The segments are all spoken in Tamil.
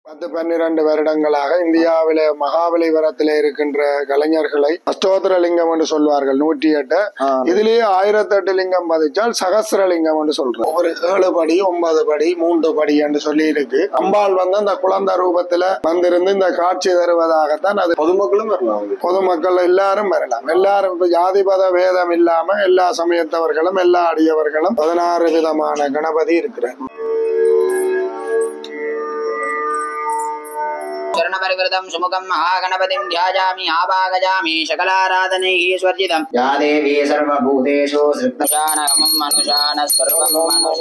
பத்து பன்னிரண்டு வருடங்களாக இந்தியாவிலே மகாபலிபுரத்திலே இருக்கின்ற கலைஞர்களை அஷ்டோத்திரலிங்கம் என்று சொல்வார்கள் நூற்றி எட்டு இதுலயே ஆயிரத்தி எட்டு லிங்கம் பதிச்சால் சகசிரலிங்கம் என்று சொல்றோம் ஒரு ஏழு படி ஒன்பது படி மூன்று படி என்று சொல்லி இருக்கு அம்பாள் வந்து அந்த குழந்தை ரூபத்துல வந்திருந்து இந்த காட்சி தருவதாகத்தான் அது பொதுமக்களும் வரலாம் வந்து. பொதுமக்கள் எல்லாரும் வரலாம் எல்லாரும் இப்ப ஜாதிபத பேதம் இல்லாம எல்லா சமயத்தவர்களும் எல்லா அடியவர்களும் பதினாறு விதமான கணபதி இருக்கிறார் शरणपरिवृतं सुमुखं महागणपतिं ध्यायामि आवागजामि सकलाराधनैः स्वर्जितम् या देवी सर्वभूतेषु सृष्टशानकमं मनुषाण सर्वं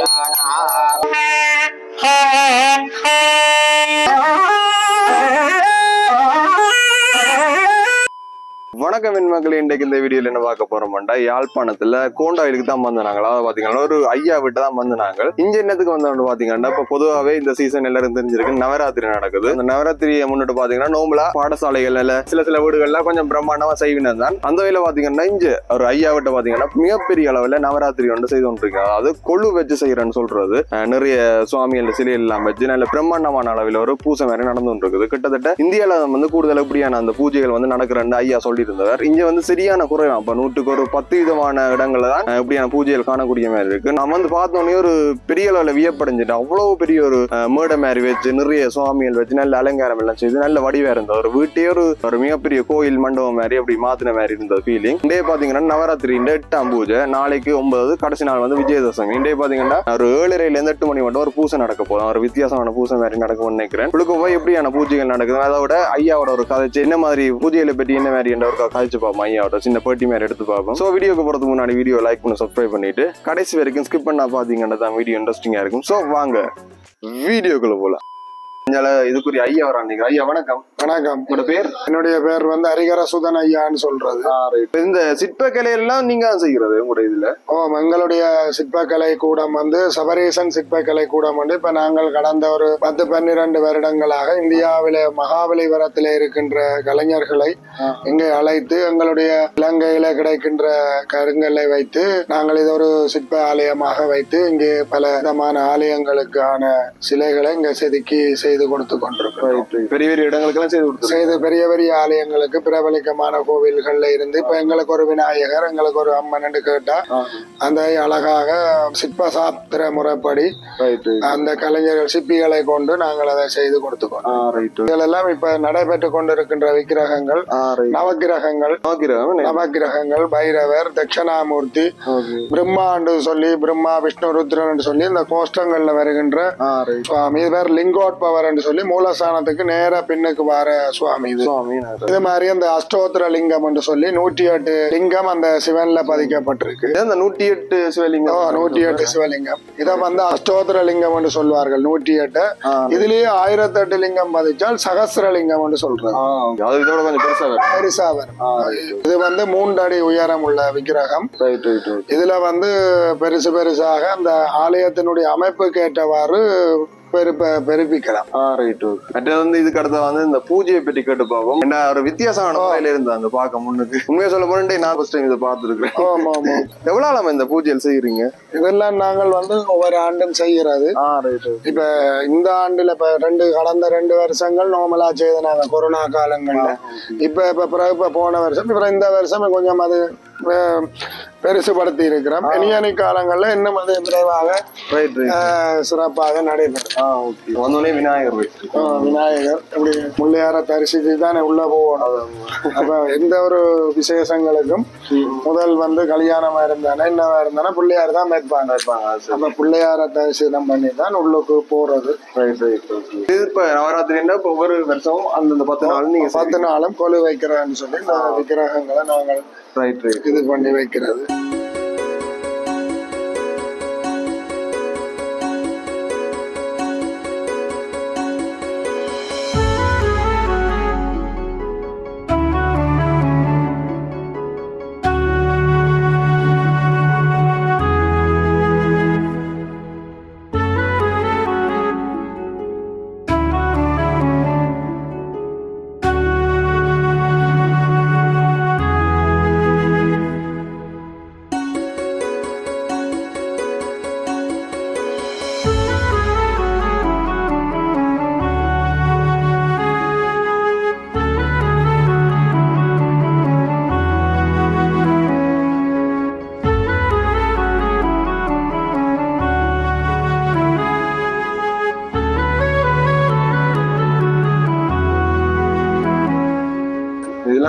வணக்கம் மக்கள் இன்றைக்கு இந்த வீடியோல என்ன பார்க்க போறோம்டா யாழ்ப்பாணத்துல கோண்டாயிலுக்கு தான் வந்தாங்க அதாவது பாத்தீங்கன்னா ஒரு ஐயா விட்டு தான் வந்தாங்க இங்க என்னத்துக்கு வந்தோம்னு பாத்தீங்கன்னா இப்ப பொதுவாவே இந்த சீசன் எல்லாரும் தெரிஞ்சிருக்கு நவராத்திரி நடக்குது அந்த நவராத்திரியை முன்னிட்டு பாத்தீங்கன்னா நோம்பலா பாடசாலைகள்ல சில சில வீடுகள்ல கொஞ்சம் பிரம்மாண்டமா செய்வினர் தான் அந்த வகையில பாத்தீங்கன்னா இங்க ஒரு ஐயா விட்டு பாத்தீங்கன்னா மிகப்பெரிய அளவுல நவராத்திரி ஒன்று செய்து கொண்டிருக்காங்க அதாவது கொழு வச்சு செய்யறேன்னு சொல்றது அஹ் நிறைய சுவாமிகள் சிலை எல்லாம் வச்சு நல்ல பிரம்மாண்டமான அளவில் ஒரு பூசை மாதிரி நடந்து கொண்டிருக்குது கிட்டத்தட்ட இந்தியால வந்து கூடுதல் எப்படியான அந்த பூஜைகள் வந்து நடக்கிறன்னு ஐயா சொல்லியிருந்தவர் இங்க வந்து சரியான குறைவு அப்ப நூற்றுக்கு ஒரு பத்து விதமான இடங்கள்ல தான் அஹ், இப்படியான பூஜைகள் காணக்கூடிய மாதிரி இருக்கு நான் வந்து பார்த்தோன்னே ஒரு பெரிய அளவுல வியப்படைஞ்சிட்டேன் அவ்வளவு பெரிய ஒரு அஹ், மேடை மாதிரி வச்சு நிறைய சுவாமிகள் வச்சு நல்ல அலங்காரம் எல்லாம் செய்து நல்ல வடிவா இருந்தது ஒரு வீட்டே ஒரு ஒரு மிகப்பெரிய கோயில் மண்டபம் மாதிரி அப்படி மாத்தின மாதிரி இருந்தது ஃபீலிங் இண்டே பாத்தீங்கன்னா நவராத்திரி இந்த எட்டாம் பூஜை நாளைக்கு ஒன்பது கடைசி நாள் வந்து விஜயதசமி இண்டே பாத்தீங்கன்னா ஒரு ஏழரைல இருந்து எட்டு மணி மட்டும் ஒரு பூசை நடக்க போதும் ஒரு வித்தியாசமான பூசை மாதிரி நடக்கும்னு நினைக்கிறேன் உங்களுக்கு போய் எப்படியான பூஜைகள் நடக்குது அதோட ஐயாவோட ஒரு கதைச்சு என்ன மாதிரி பூஜைகளை பற்றி என்ன மாதிரி என்ற ஒரு கதைச்சு பார்ப்போம் ஐயாவோட சின்ன பேட்டி மாதிரி எடுத்து பார்ப்போம் ஸோ வீடியோக்கு போறதுக்கு முன்னாடி வீடியோ லைக் பண்ணி சப்ஸ்கிரைப் பண்ணிட்டு கடைசி வரைக்கும் ஸ்கிப் பண்ணா பாத்தீங்கன்னா தான் வீடியோ இன்ட்ரெஸ்டிங்கா இருக்கும் ஸோ வாங்க வீடியோக்குள்ள போலாம் இஞ்சால இதுக்குரிய ஐயா வரான் ஐயா வணக்கம் வணக்கம் உங்களோட பேர் என்னுடைய பேர் வந்து ஹரிகர சுதன் ஐயான்னு சொல்றது இப்ப இந்த சிற்பக்கலை எல்லாம் நீங்க தான் செய்கிறது உங்களோட இதுல ஓ எங்களுடைய சிற்பக்கலை கூடம் வந்து சபரீசன் சிற்பக்கலை கூடம் வந்து இப்ப நாங்கள் கடந்த ஒரு பத்து பன்னிரண்டு வருடங்களாக இந்தியாவிலே மகாபலிபுரத்திலே இருக்கின்ற கலைஞர்களை இங்கே அழைத்து எங்களுடைய இலங்கையில கிடைக்கின்ற கருங்கல்லை வைத்து நாங்கள் இது ஒரு சிற்ப ஆலயமாக வைத்து இங்கே பல விதமான ஆலயங்களுக்கான சிலைகளை இங்க செதுக்கி செய்து கொடுத்து கொண்டிருக்கிறோம் பெரிய பெரிய இடங்களுக்கெல்லாம் செய்து கொடுத்துருக்கோம் செய்த பெரிய பெரிய ஆலயங்களுக்கு பிரபலிக்கமான கோவில்கள்ல இருந்து இப்ப எங்களுக்கு ஒரு விநாயகர் எங்களுக்கு ஒரு அம்மன் கேட்டா அந்த அழகாக சிற்ப சாஸ்திர முறைப்படி அந்த கலைஞர்கள் சிப்பிகளை கொண்டு நாங்கள் அதை செய்து கொடுத்துக்கோம் இதெல்லாம் இப்ப நடைபெற்று கொண்டிருக்கின்ற விக்கிரகங்கள் நவக்கிரகங்கள் நவக்கிரகங்கள் பைரவர் தட்சணாமூர்த்தி பிரம்மாண்டு சொல்லி பிரம்மா விஷ்ணு ருத்ரன் சொல்லி இந்த கோஷ்டங்கள்ல வருகின்ற சுவாமி இது பேர் லிங்கோட்பவர் என்று சொல்லி மூலஸ்தானத்துக்கு நேரா பின்னுக்கு வர சுவாமி இது இது மாதிரி அந்த அஷ்டோத்திர லிங்கம் என்று சொல்லி நூற்றி எட்டு லிங்கம் அந்த சிவன்ல பதிக்கப்பட்டிருக்கு அந்த நூற்றி எட்டு ஓ, சிவலிங்கம் நூற்றி எட்டு சிவலிங்கம் இத வந்து அஷ்டோத்திர லிங்கம் என்று சொல்வார்கள் நூற்றி எட்டு ஆ. இதுலயே ஆயிரத்தி எட்டு லிங்கம் பதிச்சால் சகசிரலிங்கம் என்று சொல்றது ஆ, okay. அது இதோட கொஞ்சம் பெருசா வரும் பெருசா வரும் இது வந்து மூன்று அடி உயரம் உள்ள விக்கிரகம் ரைட் ரைட் ரைட் இதுல வந்து பெருசு பெருசாக அந்த ஆலயத்தினுடைய அமைப்புக்கு ஏற்றவாறு பெருப்ப பெருப்பிக்கலாம் ஆ ரைட் ஓகே மற்றது வந்து இதுக்கு அடுத்த வந்து இந்த பூஜையை பற்றி கேட்டு பார்ப்போம் என்ன ஒரு வித்தியாசமான முறையில இருந்தா அந்த பார்க்க முன்னுக்கு உண்மையா சொல்ல போனே நான் ஃபர்ஸ்ட் டைம் இதை பார்த்துருக்கேன் ஆமா ஆமா எவ்வளவு நாளாம இந்த பூஜையில் செய்யறீங்க இதெல்லாம் நாங்கள் வந்து ஒவ்வொரு ஆண்டும் செய்கிறது ஆ ரைட் இப்ப இந்த ஆண்டுல இப்ப ரெண்டு கடந்த ரெண்டு வருஷங்கள் நார்மலா செய்தனாங்க கொரோனா காலங்கள்ல இப்ப இப்ப பிறகு இப்ப போன வருஷம் இப்ப இந்த வருஷம் கொஞ்சம் அது அஹ், பெருசுபடுத்தி இருக்கிறோம் இனியனி காலங்கள்ல இன்னும் அது விரைவாக ரைட் ரைட் அஹ், சிறப்பாக நடைபெறும் ஆ ஓகே வந்தோடனே விநாயகர் வச்சு அஹ், விநாயகர் இப்படி முள்ளையார தரிசித்து தானே உள்ள போகணும் அப்ப எந்த ஒரு விசேஷங்களுக்கும் முதல் வந்து கல்யாணமா இருந்தானே என்னவா இருந்தானே பிள்ளையார் தான் மேற்பாங்க அப்ப பிள்ளையார தரிசனம் பண்ணி தான் உள்ளுக்கு போறது ரைட் ரைட் ஓகே இது இப்ப நவராத்திரின்னா இப்ப ஒவ்வொரு வருஷமும் அந்தந்த பத்து நாள் நீங்க பத்து நாளும் கொலு வைக்கிறேன்னு சொல்லி இந்த விக்கிரகங்களை நாங்கள் ரைட் ரைட் இது பண்ணி வைக்கிறது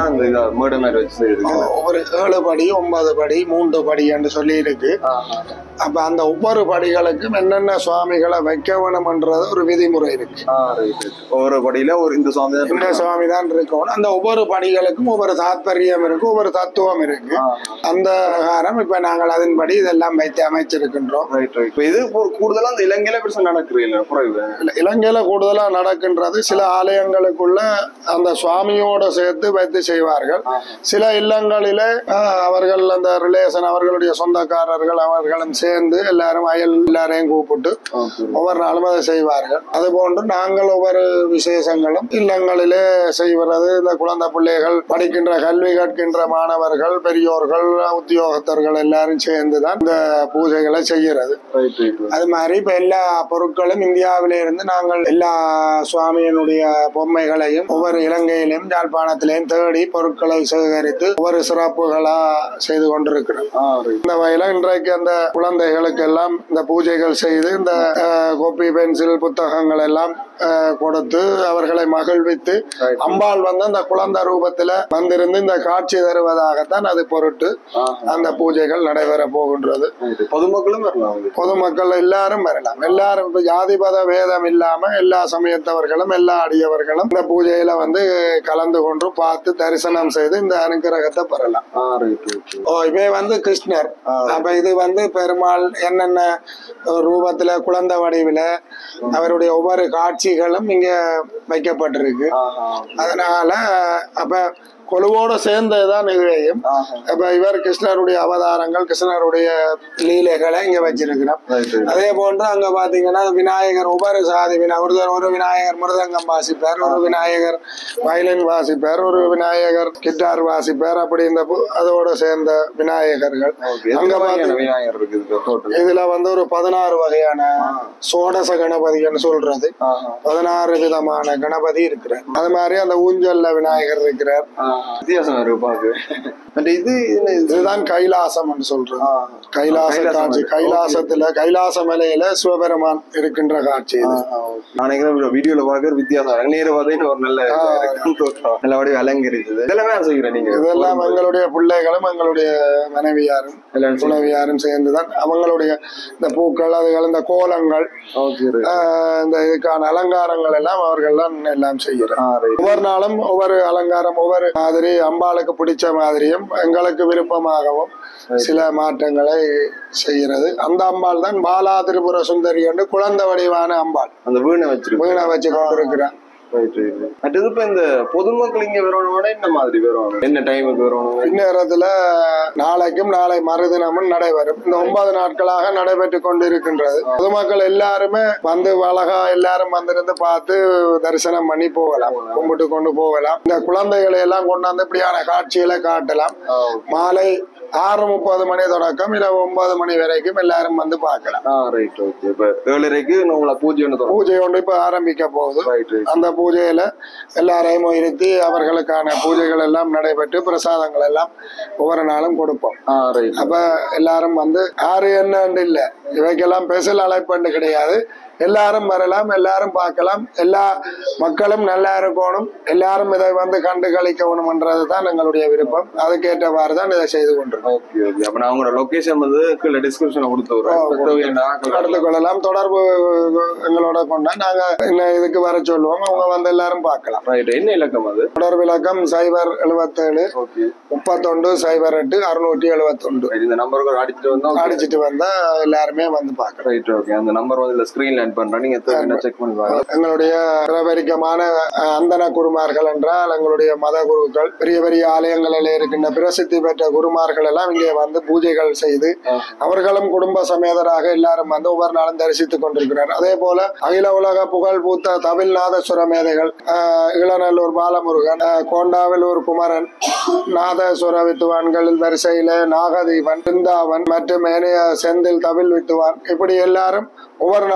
தான் இந்த இதா மேடை மாதிரி வச்சு செய்யுது ஒரு ஏழு படி ஒன்பது படி மூன்று படி என்று சொல்லி இருக்கு அப்ப அந்த ஒவ்வொரு படிகளுக்கும் என்னென்ன சுவாமிகளை வைக்க வேணும்ன்றது ஒரு விதிமுறை இருக்கு ஒவ்வொரு படியில ஒரு இந்த சுவாமி தான் இந்த சுவாமி தான் இருக்கணும் அந்த ஒவ்வொரு படிகளுக்கும் ஒவ்வொரு தாத்பரியம் இருக்கு ஒவ்வொரு தத்துவம் இருக்கு அந்த பிரகாரம் இப்ப நாங்கள் அதன்படி இதெல்லாம் வைத்து அமைச்சிருக்கின்றோம் ரைட் ரைட் இப்போ இது இப்போ கூடுதலா அந்த இலங்கையில பெருசா நடக்குது இல்ல குறைவு இல்ல, இலங்கையில கூடுதலா நடக்கின்றது சில ஆலயங்களுக்குள்ள அந்த சுவாமியோட சேர்த்து வைத்து செய்வார்கள் சில இல்லங்களிலே ஆஹ், அவர்கள் அந்த ரிலேஷன் அவர்களுடைய சொந்தக்காரர்கள் அவர்களும் சேர்ந்து எல்லாரும் அயல் எல்லாரையும் கூப்பிட்டு ஒவ்வொரு நாளும் அதை செய்வார்கள் அதுபோன்று நாங்கள் ஒவ்வொரு விசேஷங்களும் இல்லங்களிலே செய்வது இந்த குழந்தை பிள்ளைகள் படிக்கின்ற கல்வி கற்கின்ற மாணவர்கள் பெரியோர்கள் உத்தியோகத்தர்கள் எல்லாரும் சேர்ந்துதான் இந்த பூஜைகளை செய்கிறது ரைட் ரைட் அது மாதிரி இப்ப எல்லா பொருட்களும் இந்தியாவில இருந்து நாங்கள் எல்லா சுவாமியினுடைய பொம்மைகளையும் ஒவ்வொரு இலங்கையிலும் யாழ்ப்பாணத்திலையும் தேடி பொருட்களை சேகரித்து ஒவ்வொரு சிறப்புகளா செய்து கொண்டிருக்கிறோம் ஆ ரைட் இந்த வகையில இன்றைக்கு அந்த குழந்தைகளுக்கு எல்லாம் இந்த பூஜைகள் செய்து இந்த அஹ், கோப்பி பென்சில் புத்தகங்கள் எல்லாம் அஹ், கொடுத்து அவர்களை மகிழ்வித்து அம்பாள் வந்து அந்த குழந்தை ரூபத்துல வந்திருந்து இந்த காட்சி தருவதாகத்தான் அது பொருட்டு அந்த பூஜைகள் நடைபெற போகின்றது ரைட் பொதுமக்களும் வரலாம் வந்து பொதுமக்கள் எல்லாரும் வரலாம் எல்லாரும் இப்ப ஜாதிபத வேதம் இல்லாம எல்லா சமயத்தவர்களும் எல்லா அடியவர்களும் இந்த பூஜையில வந்து கலந்து கொண்டு பார்த்து தரிசனம் செய்து இந்த அனுக்கிரகத்தை பெறலாம் ஆ ரைட் ஓகே ஓ இவை வந்து கிருஷ்ணர் அப்ப இது வந்து பெருமாள் என்னென்ன ரூபத்துல குழந்தை வடிவில அவருடைய ஒவ்வொரு காட்சிகளும் இங்க வைக்கப்பட்டிருக்கு அதனால அப்ப கொலுவோட சேர்ந்ததுதான் இதுவையும் அப்ப இவர் கிருஷ்ணருடைய அவதாரங்கள் கிருஷ்ணருடைய லீலைகளை இங்க வச்சிருக்கிறோம் ரைட் ரைட் அதே போன்று அங்க பாத்தீங்கன்னா விநாயகர் ஒவ்வொரு சாதி வினா ஒரு ஒரு விநாயகர் மிருதங்கம் வாசிப்பார் ஒரு விநாயகர் வயலின் வாசிப்பார் ஒரு விநாயகர் கிட்டார் வாசிப்பார் அப்படி இந்த பு- அதோட சேர்ந்த விநாயகர்கள் ஓகே அங்க எத்தனை பாத்தீங்க வகையான விநாயகர் இருக்குது டோட்டல் இதுல வந்து ஒரு பதினாறு வகையான சோடச கணபதின்னு சொல்றது பதினாறு விதமான கணபதி இருக்கிறார் அது மாதிரி அந்த ஊஞ்சல்ல விநாயகர் இருக்கிறார் வித்தியாசம் இருக்கு பாக்கு பட் இது என்ன இது இதுதான் கைலாசம் சொல்றது கைலாச கைலாசம் காட்சி அது. கைலாசத்துல கைலாச மலையில சிவபெருமான் இருக்கின்ற காட்சி இது நான் வீடியோல பாக்குற வித்தியாசம் இருக்கு. நேரு பார்த்தீங்கன்னா ஒரு நல்ல இதா இருக்கு. தோற்றம். நல்லபடி அலங்கரிச்சது இதெல்லாமே செய்கிறேன் நீங்க இதெல்லாம் எங்களுடைய பிள்ளைகளும் எங்களுடைய மனைவியாரும் எல்லாம் துணைவியாரும் சேர்ந்துதான் அவங்களுடைய இந்த பூக்கள் அதுகள் இந்த கோலங்கள் ஓகே ஆஹ் இந்த இதுக்கான அலங்காரங்கள் எல்லாம் அவர்கள் தான் எல்லாம் செய்கிறார் ஒவ்வொரு நாளும் ஒவ்வொரு அலங்காரம் ஒவ்வொரு மாதிரி அம்பாளுக்கு பிடிச்ச மாதிரியும் எங்களுக்கு விருப்பமாகவும் சில மாற்றங்களை செய்கிறது அந்த அம்பாள் தான் பாலா திரிபுர சுந்தரி என்று குழந்தை வடிவான அம்பாள் அந்த வீணை வச்சிருக்கு வீணை வச்சு கொண்டிருக்கிறார் ரைட் ரைட் அடுத்து இப்ப இந்த பொதுமக்கள் இங்க வரணும்னா என்ன மாதிரி வரணும் என்ன டைமுக்கு வரணும் இந்நேரத்துல நாளைக்கும் நாளை மறுதினமும் நடைபெறும் இந்த ஒன்பது நாட்களாக நடைபெற்று கொண்டிருக்கின்றது பொதுமக்கள் எல்லாருமே வந்து அழகா எல்லாரும் வந்திருந்து பார்த்து தரிசனம் பண்ணி போகலாம் கும்பிட்டு கொண்டு போகலாம் இந்த குழந்தைகளை எல்லாம் கொண்டாந்து இப்படியான காட்சிகளை காட்டலாம் மாலை ஆறு முப்பது மணி தொடக்கம் இரவு ஒன்பது மணி வரைக்கும் எல்லாரும் வந்து பார்க்கலாம் ஆ ரைட் ஓகே இப்ப ஏழரைக்கு நம்மள பூஜை ஒன்று தொடங்கும் பூஜை ஒன்று இப்ப ஆரம்பிக்க போகுது ரைட் ரைட் அந்த பூஜையில எல்லாரையும் இருத்தி அவர்களுக்கான பூஜைகள் எல்லாம் நடைபெற்று பிரசாதங்கள் எல்லாம் ஒவ்வொரு நாளும் கொடுப்போம் ஆ ரைட் அப்ப எல்லாரும் வந்து யாரு என்னன்னு இல்ல இவைக்கெல்லாம் ஸ்பெஷல் அழைப்புன்னு கிடையாது எல்லாரும் வரலாம் எல்லாரும் பார்க்கலாம் எல்லா மக்களும் நல்லா இருக்கணும் எல்லாரும் இதை வந்து கண்டு கழிக்கணும்ன்றது தான் எங்களுடைய விருப்பம் அதுக்கேற்றவாறு தான் இதை செய்து கொண்டிருக்கோம் ஓகே ஓகே அப்ப நான் உங்களோட லொகேஷன் வந்து கீழே டிஸ்கிரிப்ஷன்ல கொடுத்து விடுறேன் தேவையான ஆட்கள் கடந்து கொள்ளலாம் தொடர்பு எங்களோட கொண்டா நாங்க இன்னும் இதுக்கு வர சொல்லுவோம் அவங்க வந்து எல்லாரும் பார்க்கலாம் ரைட் என்ன இலக்கம் அது தொடர் விளக்கம் சைபர் எழுபத்தேழு ஓகே முப்பத்தொண்டு சைபர் எட்டு அறுநூற்றி எழுபத்தொண்டு இந்த நம்பருக்கு அடிச்சுட்டு வந்தா அடிச்சிட்டு வந்தா எல்லாருமே வந்து பார்க்கலாம் ரைட் ஓகே அந்த நம்பர் வந்து இல்ல ஸ்கிரீன்ல ஆட் பண்றேன் நீங்க தேவையான செக் பண்ணி பாருங்க எங்களுடைய பிரபரிக்கமான அஹ், அந்தன குருமார்கள் என்றால் எங்களுடைய மத குருக்கள் பெரிய பெரிய ஆலயங்களில் இருக்கின்ற பிரசித்தி பெற்ற குருமார்கள் எல்லாம் இங்கே வந்து பூஜைகள் செய்து அவர்களும் குடும்ப சமேதராக எல்லாரும் வந்து ஒவ்வொரு நாளும் தரிசித்துக் கொண்டிருக்கிறார் அதே போல அகில உலக புகழ் பூத்த தமிழ்நாதசுர மேதைகள் அஹ், இளநல்லூர் பாலமுருகன் அஹ், கோண்டாவிலூர் குமரன் நாதசுர வித்துவான்களில் வரிசையில நாகதீபன் பிருந்தாவன் மற்றும் ஏனைய செந்தில் தவில் வித்துவான் இப்படி எல்லாரும் ஒவ்வொரு நாளும் வந்து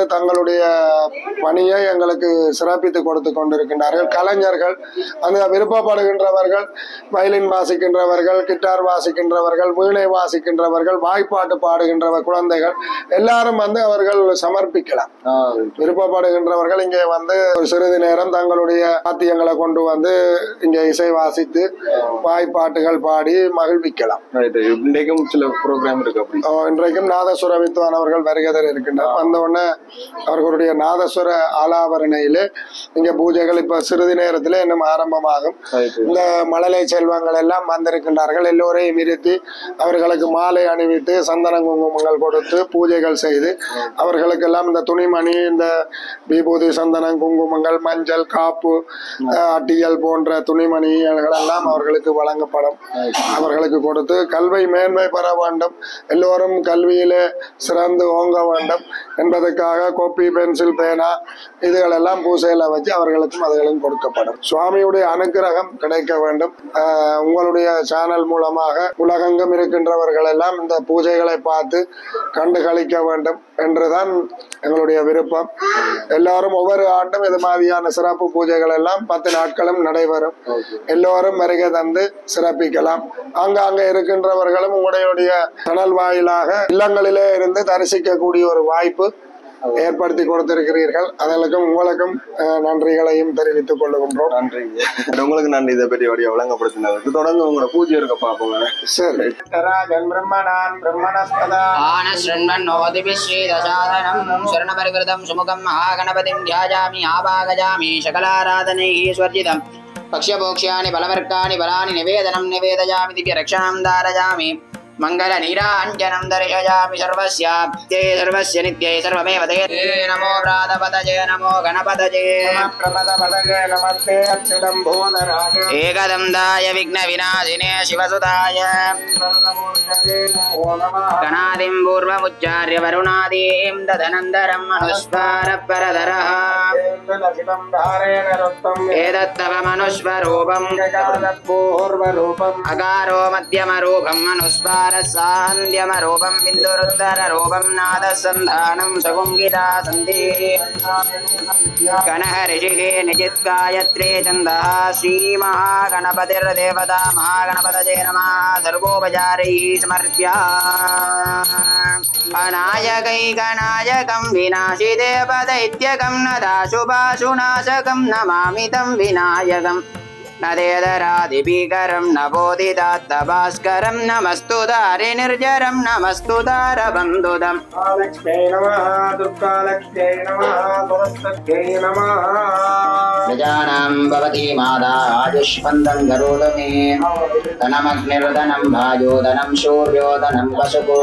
வந்து தங்களுடைய பணியை எங்களுக்கு சிறப்பித்து கொடுத்து கொண்டிருக்கின்றார்கள் கலைஞர்கள் அந்த விருப்பப்படுகின்றவர்கள் வயலின் வாசிக்கின்றவர்கள் கிட்டார் வாசிக்கின்றவர்கள் வீணை வாசிக்கின்றவர்கள் வாய்ப்பாட்டு பாடுகின்றவர் குழந்தைகள் எல்லாரும் வந்து அவர்கள் சமர்ப்பிக்கலாம் விருப்பப்படுகின்றவர்கள் இங்கே வந்து ஒரு சிறிது நேரம் தங்களுடைய வாத்தியங்களை கொண்டு வந்து இங்கே இசை வாசித்து வாய்ப்பாட்டுகள் பாடி மகிழ்விக்கலாம் ரைட் இன்றைக்கும் சில ப்ரோக்ராம் இருக்கு அப்படி அஹ் இன்றைக்கும் நாதசுர வித்வான் அவர்கள் வருகதர் இருக்கின்றார் வந்த உடனே அவர்களுடைய நாதசுர ஆலாபரணையிலே இங்க பூஜைகள் இப்ப சிறிது நேரத்தில் இன்னும் ஆரம்பமாகும் ரைட் இந்த மழலை செல்வங்கள் எல்லாம் வந்திருக்கின்றார்கள் எல்லோரையும் இருத்தி அவர்களுக்கு மாலை அணிவித்து சந்தன குங்குமங்கள் கொடுத்து பூஜைகள் செய்து அவர்களுக்கெல்லாம் இந்த துணிமணி இந்த விபூதி சந்தனம் குங்குமங்கள் மஞ்சள் காப்பு அஹ், அட்டியல் போன்ற துணிமணிகள் எல்லாம் அவர்களுக்கு வழங்கப்படும் அவர்களுக்கு கொடுத்து கல்வி மேன்மை பெற வேண்டும் எல்லோரும் கல்வியிலே சிறந்து ஓங்க வேண்டும் என்பதற்காக கோப்பி பென்சில் பேனா இதுகளெல்லாம் பூசையில வச்சு அவர்களுக்கும் அதுகளும் கொடுக்கப்படும் சுவாமியுடைய அனுக்கிரகம் கிடைக்க வேண்டும் ஆஹ் உங்களுடைய சேனல் மூலமாக உலகெங்கும் இருக்கின்றவர்கள் எல்லாம் இந்த பூஜைகளை பார்த்து கண்டு கழிக்க வேண்டும் என்றுதான் எங்களுடைய விருப்பம் எல்லாரும் ஒவ்வொரு ஆண்டும் இது மாதிரியான சிறப்பு பூஜைகள் எல்லாம் பத்து நாட்களும் நடைபெறும் எல்லோரும் வருகை தந்து சிறப்பிக்கலாம் ஆங்காங்க இருக்கின்றவர்களும் உங்களுடைய சேனல் வாயிலாக இல்லங்களிலே இருந்து தரிசிக்கக்கூடிய ஒரு வாய்ப்பு ஏற்படுத்தி கொடுத்திருக்கிறீர்கள் அதற்கும் உங்களுக்கும் அஹ், நன்றிகளையும் தெரிவித்துக் கொள்கின்றோம் நன்றி உங்களுக்கு நன்றி இதை பற்றி வழியா விளங்கப்படுத்தினதுக்கு தொடர்ந்து உங்களோட பூஜை இருக்க பார்ப்போங்க சரி ராஜன் பிரம்மணான் பிரம்மணஸ்பதா आनशृण्वन्नोदिभिश्रीदशादनं शरणपरिवृतं सुमुखं महागणपतिं ध्यायामि आवागजामि सकलाराधनैः स्वर्जितं पक्ष्यभोक्ष्याणि बलवर्गाणि बलानि निवेदनं निवेदयामि दिव्यरक्षणं धारयामि मङ्गलनीराञ्जनं दर्शयामि सर्वस्याप्त्यै सर्वस्य नित्यै सर्वमेव ते नमो प्रातपतये नमो गणपतये नमस्ते अक्षितं भुवनराज एकदन्दाय विघ्नविनाशिने शिवसुताय गणादिं पूर्वमुच्चार्य वरुणादीं दधनन्दरम् अनुस्वारपरधरः एतत्तव मनुष्वरूपम् पूर्वरूपम् अकारो मध्यमरूपम् अनुस्वारः सान्ध्यमरूपम् बिन्दुरुद्धररूपम् नादसन्धानम् सकुङ्गिता सन्धि गणः ऋषिः निजित्गायत्रे छन्दः श्रीमहागणपतिर्देवता महागणपतये नमः सर्वोपचारैः समर्प्य अनायकैकनायकं विनाशिदेवदैत्यकं नदाशुभाशुनाशकं नमामि तं विनायकम् न देदरादिभीकरं न बोधिदात्तभास्करं नमस्तु दारिनिर्जरं नमस्तु दारबन्धुदम् लक्ष्म्यै नमः दुर्गालक्ष्म्यै नमः सरस्वत्यै नमः प्रजानां भवति माता आयुष्मन्दं करोतु मे धनमग्निर्धनं भाजोधनं शूर्योधनं वसुको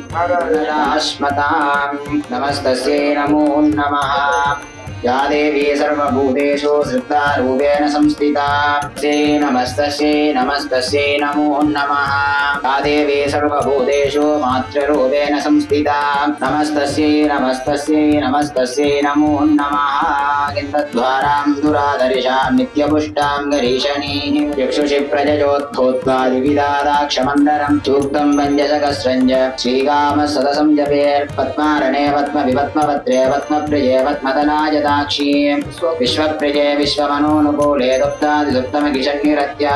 स्मतां नमस्तस्यै नमो नमः या देवी सर्वभूतेषु श्रद्धारूपेण संस्थिता स्यै नमस्तस्यै नमस्तस्यै नमो नमः या देवी सर्वभूतेषु मातृरूपेण संस्थिता नमस्तस्यै नमस्तस्यै नमस्तस्यै नमो नमः किन्तद्वारां दुरादर्शां नित्यपुष्टां गरीषणीः चक्षुषि प्रजजोत्थोत्वादिविदादाक्षमन्दरं सूक्तं पञ्चशकस्रञ्ज श्रीकामः सतसं जपेत् पद्मारणे पद्मविपद्मपत्रे पद्मप्रिये पद्मतनाय दाक्षी विश्वप्रिये विश्वमनोनुकूले दुप्तादिदुप्तमकिषन्निरत्या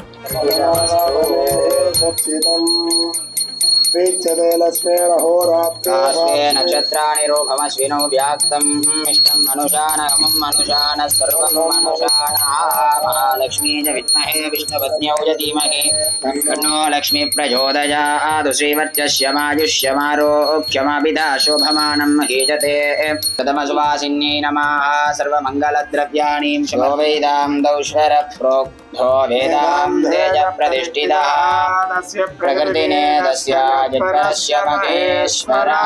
स्वेच्छते आस्ते नक्षत्राणि रोगमश्विनौ व्याक्तम् इष्टं मनुषानगमं मनुषानः सर्वं मनुषाणः महालक्ष्मी च विद्महे विष्णुपत्न्यौ च धीमहि तन्नो लक्ष्मी प्रचोदयातु श्रीवर्चस्य मायुष्यमारोग्यमभिधा शोभमानं महीजते प्रथमसुवासिन्यै नमः सर्वमङ्गलद्रव्याणीं शो वेदां दौश्वर प्रोक्तो वेदां तेज प्रतिष्ठितः प्रकृतिने तस्य जन्मस्य महेश्वरः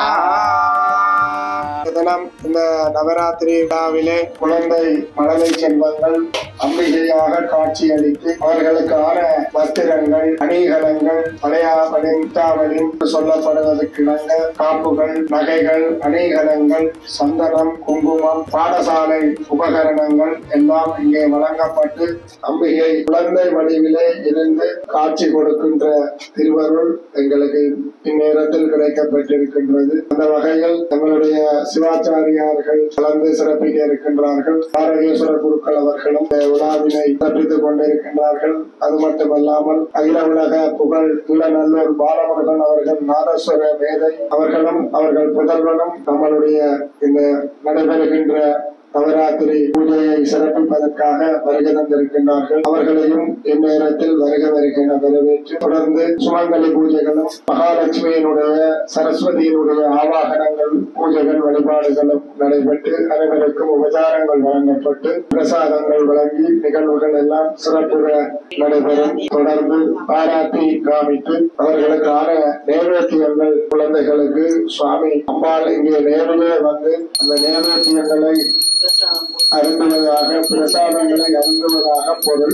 தினம் இந்த நவராத்திரி விழாவிலே குழந்தை மழலை செல்வங்கள் அம்பிகையாக காட்சியளித்து அவர்களுக்கான வஸ்திரங்கள் அணிகலங்கள் பழையாபடி முத்தாவடி சொல்லப்படுவதற்கு இணங்க காப்புகள் நகைகள் அணிகலங்கள் சந்தனம் குங்குமம் பாடசாலை உபகரணங்கள் எல்லாம் இங்கே வழங்கப்பட்டு அம்பிகை குழந்தை வடிவிலே இருந்து காட்சி கொடுக்கின்ற திருவருள் எங்களுக்கு இந்நேரத்தில் கிடைக்கப்பட்டிருக்கின்றது அந்த வகையில் எங்களுடைய சிவாச்சாரியார்கள் கலந்து சிறப்பிக்க இருக்கின்றார்கள் ஆரோக்கியேஸ்வர குருக்கள் அவர்களும் இந்த விழாவினை சிறப்பித்துக் கொண்டிருக்கின்றார்கள் அது மட்டுமல்லாமல் அகில உலக புகழ் இளநல்லூர் பாலமுருகன் அவர்கள் நாதஸ்வர மேதை அவர்களும் அவர்கள் புதல்வனும் நம்மளுடைய இந்த நடைபெறுகின்ற நவராத்திரி பூஜையை சிறப்பிப்பதற்காக வருகை தந்திருக்கின்றார்கள் அவர்களையும் இந்நேரத்தில் வருக வருகின்ற வரவேற்று தொடர்ந்து சுமங்கலி பூஜைகளும் மகாலட்சுமியினுடைய சரஸ்வதியினுடைய ஆவாகனங்கள் பூஜைகள் வழிபாடுகளும் நடைபெற்று அனைவருக்கும் உபச்சாரங்கள் வழங்கப்பட்டு பிரசாதங்கள் வழங்கி நிகழ்வுகள் எல்லாம் சிறப்புற நடைபெறும் தொடர்ந்து பாராட்டி காமித்து அவர்களுக்கான நேவேத்தியங்கள் குழந்தைகளுக்கு சுவாமி அம்பாள் இங்கே நேரிலே வந்து அந்த நேவேத்தியங்களை அருந்துவதாக பிரசாதங்களை அருந்துவதாக பொருள்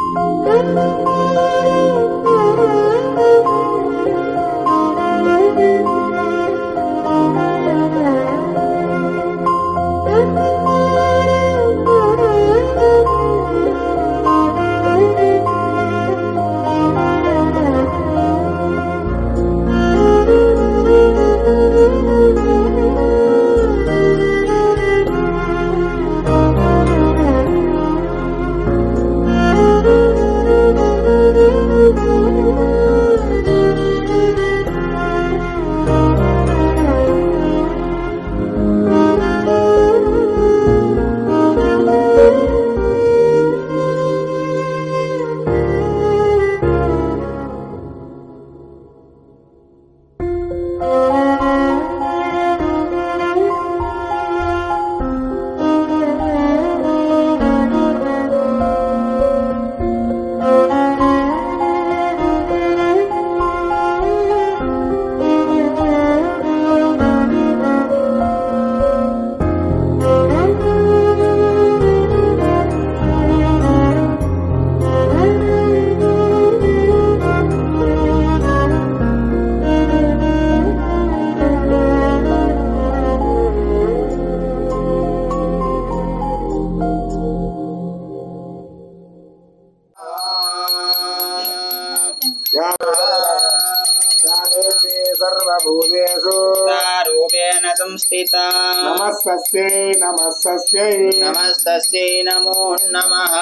सर्वभूतेषु रूपेण संस्थिता नमस्तस्यै नमस्तस्यै नमस्तस्यै नमो नमः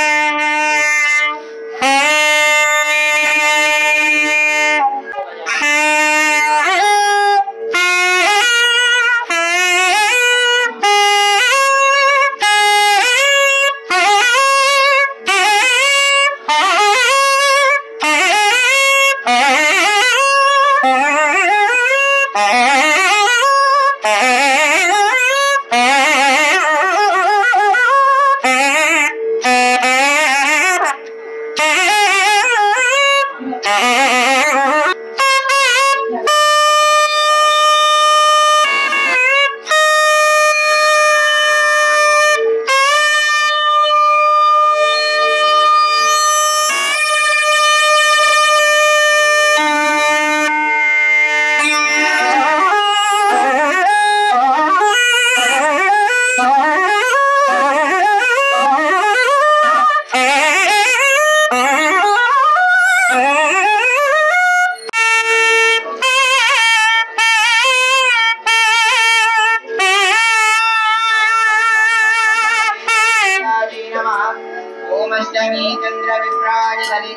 Thank you.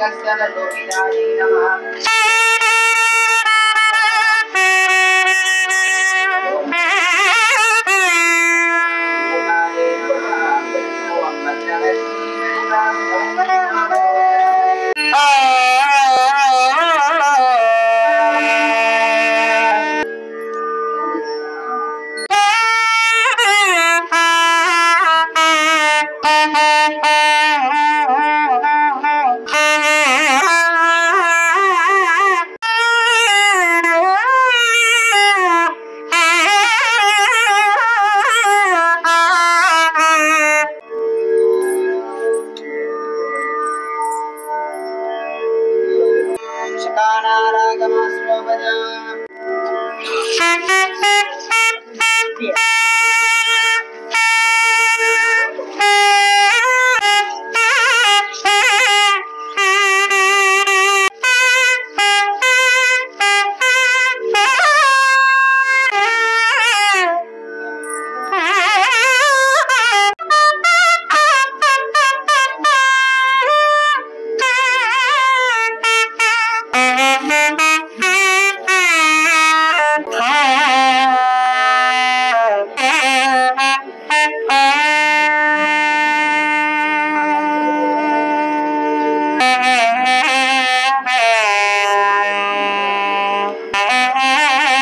गोविन्दाय नमः शकानारागमाश्रोपदा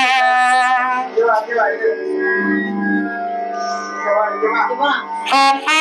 இங்க வா, இங்க வா.